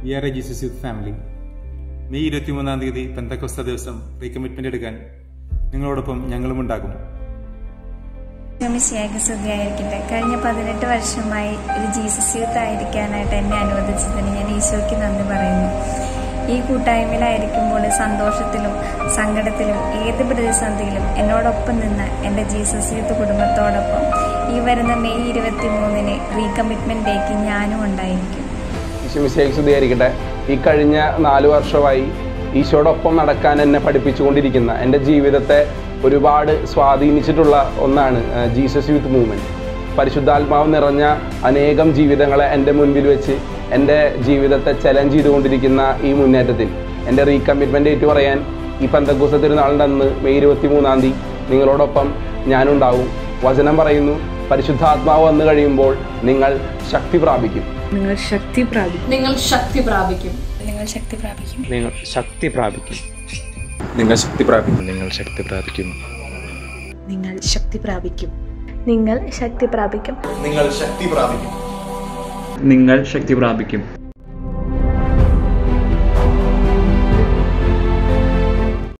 V are a Jesus youth family May ഇരുപത്തിമൂന്നാം തീയതി പെന്തക്കൊസ്ത ദിവസം റീകമ്മിറ്റ്മെന്റ് എടുക്കാൻ നിങ്ങളോടൊപ്പം ഞങ്ങളും ഉണ്ടാകും മിശിയായിക്ക് സ്തുതിയായിരിക്കട്ടെ കഴിഞ്ഞ പതിനെട്ട് വർഷമായി ഒരു ജീസസ് യൂത്ത് ആയിരിക്കാനായിട്ട് എന്നെ അനുവദിച്ചതിന് ഞാൻ ഈശോയ്ക്ക് നന്ദി പറയുന്നു ഈ കൂട്ടായ്മയിലായിരിക്കുമ്പോൾ സന്തോഷത്തിലും സങ്കടത്തിലും ഏത് പ്രതിസന്ധിയിലും എന്നോടൊപ്പം നിന്ന് എൻ്റെ ജീസസ് യൂത്ത് കുടുംബത്തോടൊപ്പം ഈ വരുന്ന മെയ് ഇരുപത്തി മൂന്നിന് റീകമ്മിറ്റ്മെൻറ്റ് ഡേക്ക് ഞാനും ഉണ്ടായിരിക്കും ഈശോമിശേഖ് സ്തുതിയായിരിക്കട്ടെ ഈ കഴിഞ്ഞ നാല് വർഷമായി ഈശോടൊപ്പം നടക്കാൻ എന്നെ പഠിപ്പിച്ചുകൊണ്ടിരിക്കുന്ന എൻ്റെ ജീവിതത്തെ ഒരുപാട് സ്വാധീനിച്ചിട്ടുള്ള ഒന്നാണ് ആ, ജീസസ് യൂത്ത് മൂവ്മെൻറ്റ് പരിശുദ്ധാത്മാവ് നിറഞ്ഞ അനേകം ജീവിതങ്ങളെ എൻ്റെ മുൻപിൽ വെച്ച് എൻ്റെ ജീവിതത്തെ ചലഞ്ച് ചെയ്തുകൊണ്ടിരിക്കുന്ന ഈ മുന്നേറ്റത്തിൽ എൻ്റെ റീകമ്മിറ്റ്മെൻ്റ് ഏറ്റു പറയാൻ ഈ പന്തക്കൂസ തിരുനാളിൻ്റെ അന്ന് മെയ് ഇരുപത്തി മൂന്നാം തീയതി നിങ്ങളോടൊപ്പം ഞാനുണ്ടാവും വചനം പറയുന്നു പരിശുദ്ധാത്മാവ് വന്നു കഴിയുമ്പോൾ നിങ്ങൾ ശക്തി പ്രാപിക്കും നിങ്ങൾ ശക്തി പ്രാപിക്കും നിങ്ങൾ ശക്തി പ്രാപിക്കും നിങ്ങൾ ശക്തി പ്രാപിക്കും നിങ്ങൾ ശക്തി പ്രാപിക്കും നിങ്ങൾ ശക്തി പ്രാപിക്കും നിങ്ങൾ ശക്തി പ്രാപിക്കും നിങ്ങൾ ശക്തി പ്രാപിക്കും നിങ്ങൾ ശക്തി പ്രാപിക്കും നിങ്ങൾ ശക്തി പ്രാപിക്കും നിങ്ങൾ ശക്തി പ്രാപിക്കും